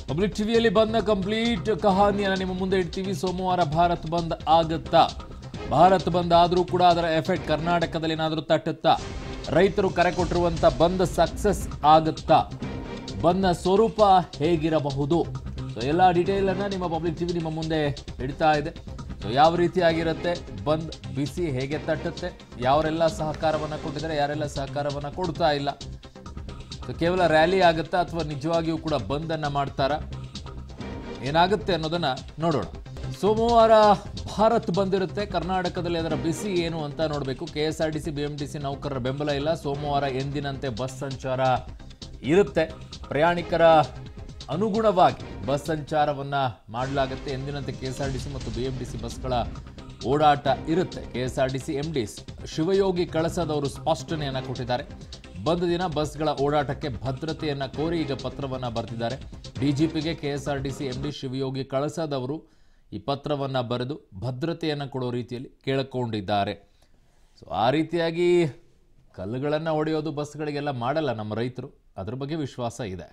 public ಟಿವಿಯಲ್ಲಿ ಬಂದ complete ಕಹಾನಿಯನ್ನ ನಿಮ್ಮ ಮುಂದೆ ಇಡ್ತೀವಿ ಸೋಮವಾರ ಭಾರತ್ ಬಂದ್ ಆಗುತ್ತಾ ಭಾರತ್ ಬಂದ್ ಆದರೂ ಕೂಡ ಅದರ ಎಫೆಕ್ಟ್ ಕರ್ನಾಟಕದಲ್ಲಿ ಏನಾದರೂ ತಟ್ಟುತ್ತಾ ರೈತರು ಕರೆ ಕೊಟ್ಟಿರುವಂತ ಬಂದ್ ಸಕ್ಸಸ್ ಆಗುತ್ತಾ ಬಂದ್ನ ಸ್ವರೂಪ ಹೇಗಿರಬಹುದು ಸೊ ಎಲ್ಲ ಡೀಟೇಲ್ ಅನ್ನ ನಿಮ್ಮ ಪಬ್ಲಿಕ್ ಟಿವಿ ನಿಮ್ಮ ಮುಂದೆ ಇಡ್ತಾ ಇದೆ ಸೊ ಯಾವ ರೀತಿಯಾಗಿರುತ್ತೆ ಬಂದ್ ಬಿಸಿ ಹೇಗೆ ತಟ್ಟುತ್ತೆ ಯಾವರೆಲ್ಲ ಸಹಕಾರವನ್ನ ಕೊಟ್ಟಿದ್ದಾರೆ ಯಾರೆಲ್ಲ ಸಹಕಾರವನ್ನ ಕೊಡ್ತಾ ಇಲ್ಲ ಸೊ ಕೇವಲ ರ್ಯಾಲಿ ಆಗುತ್ತಾ ಅಥವಾ ನಿಜವಾಗಿಯೂ ಕೂಡ ಬಂದ್ ಅನ್ನ ಮಾಡ್ತಾರಾ ಏನಾಗುತ್ತೆ ಅನ್ನೋದನ್ನ ನೋಡೋಣ ಸೋಮವಾರ ಭಾರತ್ ಬಂದಿರುತ್ತೆ ಕರ್ನಾಟಕದಲ್ಲಿ ಅದರ ಬಿಸಿ ಏನು ಅಂತ ನೋಡಬೇಕು K S R T C B M T C ನೌಕರರ ಬೆಂಬಲ ಇಲ್ಲ ಸೋಮವಾರ ಎಂದಿನಂತೆ ಬಸ್ ಸಂಚಾರ ಇರುತ್ತೆ ಪ್ರಯಾಣಿಕರ ಅನುಗುಣವಾಗಿ ಬಸ್ ಸಂಚಾರವನ್ನ ಮಾಡಲಾಗುತ್ತೆ ಎಂದಿನಂತೆ K S R T C ಮತ್ತು ಬಿ ಎಂ ಟಿ ಸಿ ಬಸ್ಗಳ ಓಡಾಟ ಇರುತ್ತೆ K S R T C M D Shivayogi ಕಳಸದವರು ಸ್ಪಷ್ಟನೆಯನ್ನ ಕೊಟ್ಟಿದ್ದಾರೆ ಬಂದ್ ದಿನ ಬಸ್ಗಳ ಓಡಾಟಕ್ಕೆ ಭದ್ರತೆಯನ್ನ ಕೋರಿ ಈಗ ಪತ್ರವನ್ನ ಬರೆದಿದ್ದಾರೆ ಡಿಜಿಪಿಗೆ ಕೆಎಸ್ಆರ್ಟಿಸಿ ಎಂಡಿ ಶಿವಯೋಗಿ ಕಳಸದವರು ಈ ಪತ್ರವನ್ನ ಬರೆದು ಭದ್ರತೆಯನ್ನ ಕೊಡೋ ರೀತಿಯಲ್ಲಿ ಕೇಳಿಕೊಂಡಿದ್ದಾರೆ ಸೊ ಆ ರೀತಿಯಾಗಿ ಕಲ್ಲುಗಳನ್ನು ಹೊಡೆಯೋದು ಬಸ್ಗಳಿಗೆಲ್ಲ ಮಾಡಲ್ಲ ನಮ್ಮ ರೈತರು ಅದ್ರ ಬಗ್ಗೆ ವಿಶ್ವಾಸ ಇದೆ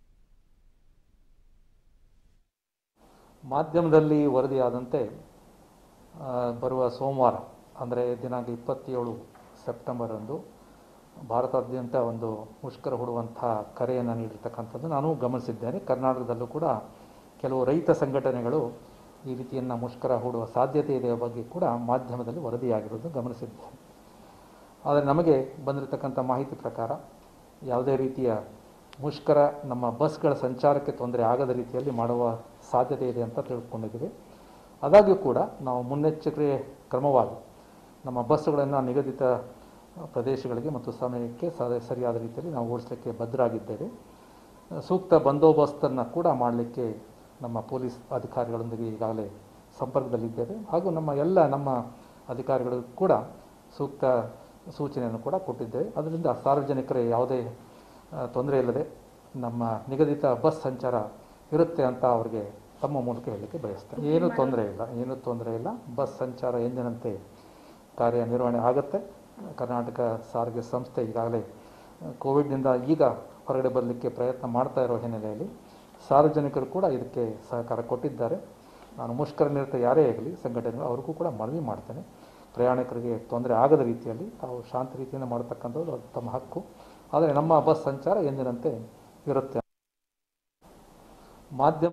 ಮಾಧ್ಯಮದಲ್ಲಿ ವರದಿಯಾದಂತೆ ಆ, ಬರುವ ಸೋಮವಾರ ಅಂದರೆ ದಿನಾಂಕ ಇಪ್ಪತ್ತೇಳು ಸೆಪ್ಟೆಂಬರ್ ಅಂದು ಭಾರತಾದ್ಯಂತ ಒಂದು ಮುಷ್ಕರ ಹೂಡುವಂಥ ಕರೆಯನ್ನು ನೀಡಿರ್ತಕ್ಕಂಥದ್ದು ನಾನು ಗಮನಿಸಿದ್ದೇನೆ ಕರ್ನಾಟಕದಲ್ಲೂ ಕೂಡ ಕೆಲವು ರೈತ ಸಂಘಟನೆಗಳು ಈ ರೀತಿಯನ್ನು ಮುಷ್ಕರ ಹೂಡುವ ಸಾಧ್ಯತೆ ಇದೆ ಬಗ್ಗೆ ಕೂಡ ಮಾಧ್ಯಮದಲ್ಲಿ ವರದಿಯಾಗಿರೋದು ಗಮನಿಸಿದ್ದೇನೆ ಆದರೆ ನಮಗೆ ಬಂದಿರತಕ್ಕಂಥ ಮಾಹಿತಿ ಪ್ರಕಾರ ಯಾವುದೇ ರೀತಿಯ ಮುಷ್ಕರ ನಮ್ಮ ಬಸ್ಗಳ ಸಂಚಾರಕ್ಕೆ ತೊಂದರೆ ಆಗದ ರೀತಿಯಲ್ಲಿ ಮಾಡುವ ಸಾಧ್ಯತೆ ಇದೆ ಅಂತ ತಿಳ್ಕೊಂಡಿದ್ದೀವಿ ಆದಾಗ್ಯೂ ಕೂಡ ನಾವು ಮುನ್ನೆಚ್ಚರಿಕೆ ಕ್ರಮವಾಗಿ ನಮ್ಮ ಬಸ್ಸುಗಳನ್ನು ನಿಗದಿತ ಪ್ರದೇಶಗಳಿಗೆ ಮತ್ತು ಸಮಯಕ್ಕೆ ಸ- ಸರಿಯಾದ ರೀತಿಯಲ್ಲಿ ನಾವು ಓಡಿಸಲಿಕ್ಕೆ ಬದ್ಧರಾಗಿದ್ದೇವೆ ಸೂಕ್ತ ಬಂದೋಬಸ್ತನ್ನು ಕೂಡ ಮಾಡಲಿಕ್ಕೆ ನಮ್ಮ ಪೊಲೀಸ್ ಅಧಿಕಾರಿಗಳೊಂದಿಗೆ ಈಗಾಗಲೇ ಸಂಪರ್ಕದಲ್ಲಿದ್ದೇವೆ ಹಾಗೂ ನಮ್ಮ ಎಲ್ಲ ನಮ್ಮ ಅಧಿಕಾರಿಗಳಿಗೂ ಕೂಡ ಸೂಕ್ತ ಸೂಚನೆಯನ್ನು ಕೂಡ ಕೊಟ್ಟಿದ್ದೇವೆ ಅದರಿಂದ ಸಾರ್ವಜನಿಕರ ಯಾವುದೇ ಆ, ತೊಂದರೆ ಇಲ್ಲದೆ ನಮ್ಮ ನಿಗದಿತ ಬಸ್ ಸಂಚಾರ ಇರುತ್ತೆ ಅಂತ ಅವರಿಗೆ ತಮ್ಮ ಮೂಲಕ ಹೇಳಲಿಕ್ಕೆ ಬಯಸ್ತೇನೆ ಏನೂ ತೊಂದರೆ ಇಲ್ಲ ಏನೂ ತೊಂದರೆ ಇಲ್ಲ ಬಸ್ ಸಂಚಾರ ಎಂದಿನಂತೆ ಕಾರ್ಯನಿರ್ವಹಣೆ ಆಗುತ್ತೆ ಕರ್ನಾಟಕ ಸಾರಿಗೆ ಸಂಸ್ಥೆ ಈಗಾಗಲೇ ಕೋವಿಡ್ನಿಂದ ಈಗ ಹೊರಗಡೆ ಬರಲಿಕ್ಕೆ ಪ್ರಯತ್ನ ಮಾಡ್ತಾ ಇರೋ ಹಿನ್ನೆಲೆಯಲ್ಲಿ ಸಾರ್ವಜನಿಕರು ಕೂಡ ಇದಕ್ಕೆ ಸಹಕಾರ ಕೊಟ್ಟಿದ್ದಾರೆ ನಾನು ಮುಷ್ಕರ ನಿರತ ಯಾರೇ ಆಗಲಿ ಸಂಘಟನೆಗಳು ಅವ್ರಿಗೂ ಕೂಡ ಮನವಿ ಮಾಡ್ತೇನೆ ಪ್ರಯಾಣಿಕರಿಗೆ ತೊಂದರೆ ಆಗದ ರೀತಿಯಲ್ಲಿ ತಾವು ಶಾಂತ ರೀತಿಯಿಂದ ಮಾಡತಕ್ಕಂಥದ್ದು ಅದು ತಮ್ಮ ಹಕ್ಕು ಆದರೆ ನಮ್ಮ ಬಸ್ ಸಂಚಾರ ಎಂದಿನಂತೆ ಇರುತ್ತೆ ಮಾಧ್ಯಮ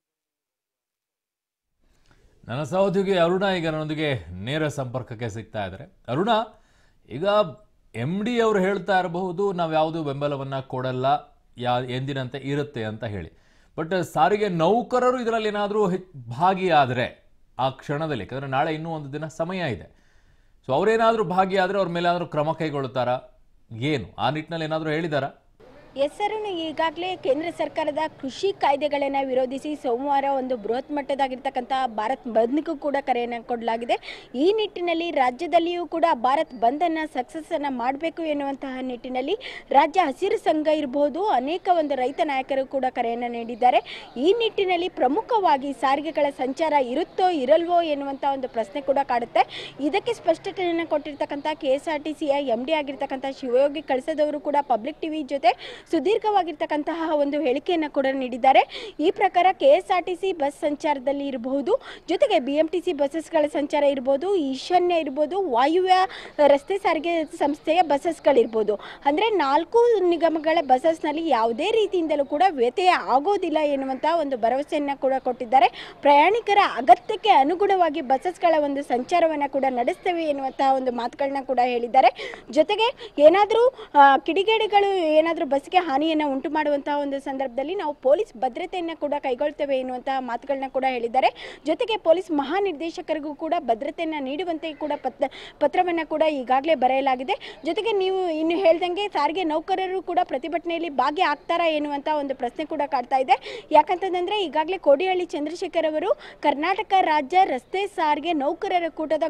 ನನ್ನ ಸಹೋದ್ಯೋಗಿ ಅರುಣ ಈಗ ನನ್ನೊಂದಿಗೆ ನೇರ ಸಂಪರ್ಕಕ್ಕೆ ಸಿಗ್ತಾ ಇದ್ದಾರೆ ಅರುಣ ಈಗ ಎಂ ಡಿ ಅವರು ಹೇಳ್ತಾ ಇರಬಹುದು ನಾವು ಯಾವುದೂ ಬೆಂಬಲವನ್ನ ಕೊಡಲ್ಲ ಯಾ ಎಂದಿನಂತೆ ಇರುತ್ತೆ ಅಂತ ಹೇಳಿ ಬಟ್ ಸಾರಿಗೆ ನೌಕರರು ಇದರಲ್ಲಿ ಏನಾದರೂ ಭಾಗಿಯಾದರೆ ಆ ಕ್ಷಣದಲ್ಲಿ ಯಾಕಂದ್ರೆ ನಾಳೆ ಇನ್ನೂ ಒಂದು ದಿನ ಸಮಯ ಇದೆ ಸೊ ಅವರೇನಾದರೂ ಭಾಗಿಯಾದರೆ ಅವ್ರ ಮೇಲೆ ಏನಾದರೂ ಕ್ರಮ ಕೈಗೊಳ್ತಾರಾ ಏನು ಆ ನಿಟ್ಟಿನಲ್ಲಿ ಏನಾದರೂ ಹೇಳಿದಾರಾ ಎಸ್ ಅರುಣ್ ಈಗಾಗಲೇ ಕೇಂದ್ರ ಸರ್ಕಾರದ ಕೃಷಿ ಕಾಯ್ದೆಗಳನ್ನು ವಿರೋಧಿಸಿ ಸೋಮವಾರ ಒಂದು ಬೃಹತ್ ಮಟ್ಟದಾಗಿರ್ತಕ್ಕಂಥ ಭಾರತ್ ಬಂದ್ಗೂ ಕೂಡ ಕರೆಯನ್ನು ಕೊಡಲಾಗಿದೆ ಈ ನಿಟ್ಟಿನಲ್ಲಿ ರಾಜ್ಯದಲ್ಲಿಯೂ ಕೂಡ ಭಾರತ್ ಬಂದನ್ನು ಸಕ್ಸಸ್ಸನ್ನು ಮಾಡಬೇಕು ಎನ್ನುವಂತಹ ನಿಟ್ಟಿನಲ್ಲಿ ರಾಜ್ಯ ಹಸಿರು ಸಂಘ ಇರಬಹುದು ಅನೇಕ ಒಂದು ರೈತ ನಾಯಕರು ಕೂಡ ಕರೆಯನ್ನು ನೀಡಿದ್ದಾರೆ ಈ ನಿಟ್ಟಿನಲ್ಲಿ ಪ್ರಮುಖವಾಗಿ ಸಾರಿಗೆಗಳ ಸಂಚಾರ ಇರುತ್ತೋ ಇರಲ್ವೋ ಎನ್ನುವಂಥ ಒಂದು ಪ್ರಶ್ನೆ ಕೂಡ ಕಾಡುತ್ತೆ ಇದಕ್ಕೆ ಸ್ಪಷ್ಟತೆಯನ್ನು ಕೊಟ್ಟಿರ್ತಕ್ಕಂಥ ಕೆ ಎಸ್ ಆರ್ ಟಿ ಸಿಯ ಎಂ ಡಿ ಆಗಿರ್ತಕ್ಕಂಥ ಶಿವಯೋಗಿ ಕಳಿಸದವರು ಕೂಡ ಪಬ್ಲಿಕ್ ಟಿವಿ ಜೊತೆ ಸುದೀರ್ಘವಾಗಿರ್ತಕ್ಕಂತಹ ಒಂದು ಹೇಳಿಕೆಯನ್ನು ಕೂಡ ನೀಡಿದ್ದಾರೆ ಈ ಪ್ರಕಾರ K S R T C bus ಸಂಚಾರದಲ್ಲಿ ಇರಬಹುದು ಜೊತೆಗೆ ಬಿ ಎಂ ಟಿ ಸಿ ಬಸ್ಸಸ್ಗಳ ಸಂಚಾರ ಇರ್ಬೋದು ಈಶಾನ್ಯ ಇರ್ಬೋದು ವಾಯುವ್ಯ ರಸ್ತೆ ಸಾರಿಗೆ ಸಂಸ್ಥೆಯ ಬಸ್ಸಸ್ಗಳಿರ್ಬೋದು ಅಂದರೆ ನಾಲ್ಕು ನಿಗಮಗಳ ಬಸ್ಸಸ್ನಲ್ಲಿ ಯಾವುದೇ ರೀತಿಯಿಂದಲೂ ಕೂಡ ವ್ಯತ್ಯಯ ಆಗೋದಿಲ್ಲ ಎನ್ನುವಂಥ ಒಂದು ಭರವಸೆಯನ್ನು ಕೂಡ ಕೊಟ್ಟಿದ್ದಾರೆ ಪ್ರಯಾಣಿಕರ ಅಗತ್ಯಕ್ಕೆ ಅನುಗುಣವಾಗಿ ಬಸ್ಸಸ್ಗಳ ಒಂದು ಸಂಚಾರವನ್ನು ಕೂಡ ನಡೆಸ್ತೇವೆ ಎನ್ನುವಂತಹ ಒಂದು ಮಾತುಗಳನ್ನ ಕೂಡ ಹೇಳಿದ್ದಾರೆ ಜೊತೆಗೆ ಏನಾದರೂ ಕಿಡಿಗೇಡಿಗಳು ಏನಾದರೂ ಬಸ್ಗೆ ಹಾನಿಯನ್ನು ಉಂಟು ಮಾಡುವಂತಹ ಒಂದು ಸಂದರ್ಭದಲ್ಲಿ ನಾವು ಪೊಲೀಸ್ ಭದ್ರತೆಯನ್ನು ಕೂಡ ಕೈಗೊಳ್ತೇವೆ ಎನ್ನುವಂತಹ ಮಾತುಗಳನ್ನ ಕೂಡ ಹೇಳಿದ್ದಾರೆ ಜೊತೆಗೆ ಪೊಲೀಸ್ ಮಹಾನಿರ್ದೇಶಕರಿಗೂ ಕೂಡ ಭದ್ರತೆಯನ್ನು ನೀಡುವಂತೆ ಕೂಡ ಪತ್ರ ಪತ್ರವನ್ನು ಕೂಡ ಈಗಾಗಲೇ ಬರೆಯಲಾಗಿದೆ ಜೊತೆಗೆ ನೀವು ಇನ್ನು ಹೇಳ್ದಂಗೆ ಸಾರಿಗೆ ನೌಕರರು ಕೂಡ ಪ್ರತಿಭಟನೆಯಲ್ಲಿ ಭಾಗಿ ಆಗ್ತಾರಾ ಎನ್ನುವಂಥ ಒಂದು ಪ್ರಶ್ನೆ ಕೂಡ ಕಾಡ್ತಾ ಇದೆ ಯಾಕಂತಂದ್ರೆ ಈಗಾಗಲೇ ಕೋಡಿಹಳ್ಳಿ ಚಂದ್ರಶೇಖರ್ ಅವರು ಕರ್ನಾಟಕ ರಾಜ್ಯ ರಸ್ತೆ ಸಾರಿಗೆ ನೌಕರರ ಕೂಟದ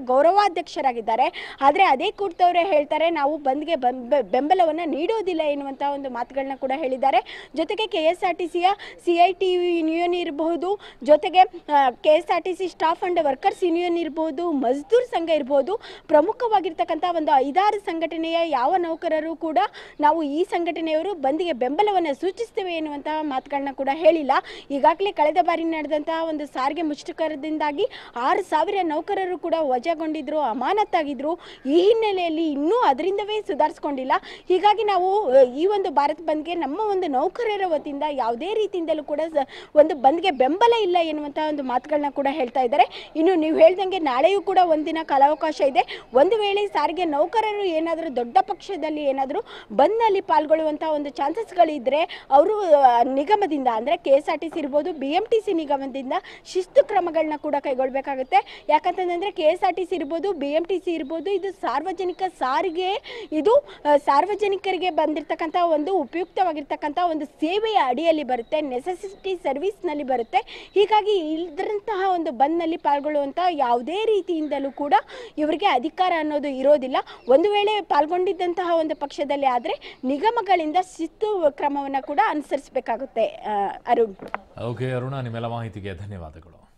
ಗೌರವಾಧ್ಯಕ್ಷರಾಗಿದ್ದಾರೆ ಆದರೆ ಅದೇ ಕೂಟದವರೇ ಹೇಳ್ತಾರೆ ನಾವು ಬಂದ್ಗೆ ಬೆಂಬ- ಬೆಂಬಲವನ್ನು ನೀಡೋದಿಲ್ಲ ಎನ್ನುವಂಥ ಒಂದು ಮಾತು ಮಾತುಗಳನ್ನ ಕೂಡ ಹೇಳಿದ್ದಾರೆ ಜೊತೆಗೆ ಕೆ ಎಸ್ ಆರ್ ಟಿ ಸಿಯ ಸಿ ಐ ಟಿ ಯೂನಿಯನ್ ಇರಬಹುದು ಜೊತೆಗೆ K S R T C staff and workers union ಇರ್ಬೋದು ಮಜ್ದೂರ್ ಸಂಘ ಇರ್ಬೋದು ಪ್ರಮುಖವಾಗಿರ್ತಕ್ಕಂಥ ಒಂದು ಐದಾರು ಸಂಘಟನೆಯ ಯಾವ ನೌಕರರು ಕೂಡ ನಾವು ಈ ಸಂಘಟನೆಯವರು ಬಂದಿಗೆ ಬೆಂಬಲವನ್ನು ಸೂಚಿಸ್ತೇವೆ ಎನ್ನುವಂತಹ ಮಾತುಗಳನ್ನ ಕೂಡ ಹೇಳಿಲ್ಲ ಈಗಾಗಲೇ ಕಳೆದ ಬಾರಿ ನಡೆದಂತಹ ಒಂದು ಸಾರಿಗೆ ಮುಷ್ಕರದಿಂದಾಗಿ ಆರು ಸಾವಿರ ನೌಕರರು ಕೂಡ ವಜಾಗೊಂಡಿದ್ರು ಅಮಾನತ್ತಾಗಿದ್ರು ಈ ಹಿನ್ನೆಲೆಯಲ್ಲಿ ಇನ್ನೂ ಅದರಿಂದವೇ ಸುಧಾರಿಸ್ಕೊಂಡಿಲ್ಲ ಹೀಗಾಗಿ ನಾವು ಅಹ್, ಈ ಒಂದು ಭಾರತ್ ಬಂದ್ಗೆ ನಮ್ಮ ಒಂದು ನೌಕರರ ವತಿಯಿಂದ ಯಾವುದೇ ರೀತಿಯಿಂದಲೂ ಕೂಡ ಸ- ಒಂದು ಬಂದ್ಗೆ ಬೆಂಬಲ ಇಲ್ಲ ಎನ್ನುವಂತಹ ಒಂದು ಮಾತುಗಳನ್ನ ಕೂಡ ಹೇಳ್ತಾ ಇದ್ದಾರೆ ಇನ್ನು ನೀವು ಹೇಳ್ದಂಗೆ ನಾಳೆಯೂ ಕೂಡ ಒಂದಿನ ಕಾಲಾವಕಾಶ ಇದೆ ಒಂದು ವೇಳೆ ಸಾರಿಗೆ ನೌಕರರು ಏನಾದರೂ ದೊಡ್ಡ ಪಕ್ಷದಲ್ಲಿ ಏನಾದರೂ ಬಂದ್ನಲ್ಲಿ ಪಾಲ್ಗೊಳ್ಳುವಂತಹ ಒಂದು ಚಾನ್ಸಸ್ಗಳಿದ್ರೆ ಅವರು ನಿಗಮದಿಂದ ಅಂದರೆ K S R T C ಇರ್ಬೋದು ಬಿ ಎಂ ಟಿ ಸಿ ನಿಗಮದಿಂದ ಶಿಸ್ತು ಕ್ರಮಗಳನ್ನ ಕೂಡ ಕೈಗೊಳ್ಳಬೇಕಾಗುತ್ತೆ ಯಾಕಂತಂದರೆ K S R T C ಇರ್ಬೋದು ಬಿ ಎಂ ಟಿ ಸಿ ಇರ್ಬೋದು ಇದು ಸಾರ್ವಜನಿಕ ಸಾರಿಗೆ ಇದು ಆ, ಸಾರ್ವಜನಿಕರಿಗೆ ಬಂದಿರತಕ್ಕಂಥ ಒಂದು ಉಪಯುಕ್ತವಾಗಿರ್ತಕ್ಕಂಥ ಒಂದು ಸೇವೆಯ ಅಡಿಯಲ್ಲಿ ಬರುತ್ತೆ ನೆಸೆಸಿಟಿ ಸರ್ವಿಸ್ನಲ್ಲಿ ಬರುತ್ತೆ ಹೀಗಾಗಿ ಇಲ್ದ್ರಂತಹ ಒಂದು ಬಂದ್ನಲ್ಲಿ ಪಾಲ್ಗೊಳ್ಳುವಂಥ ಯಾವುದೇ ರೀತಿಯಿಂದಲೂ ಕೂಡ ಇವರಿಗೆ ಅಧಿಕಾರ ಅನ್ನೋದು ಇರೋದಿಲ್ಲ ಒಂದು ವೇಳೆ ಪಾಲ್ಗೊಂಡಿದ್ದಂತಹ ಒಂದು ಪಕ್ಷದಲ್ಲಿ ಆದರೆ ನಿಗಮಗಳಿಂದ ಶಿಸ್ತು ಕ್ರಮವನ್ನು ಕೂಡ ಅನುಸರಿಸಬೇಕಾಗುತ್ತೆ ಅರುಣ್ ಓಕೆ ಅರುಣ ನಿಮ್ಮೆಲ್ಲ ಮಾಹಿತಿಗೆ ಧನ್ಯವಾದಗಳು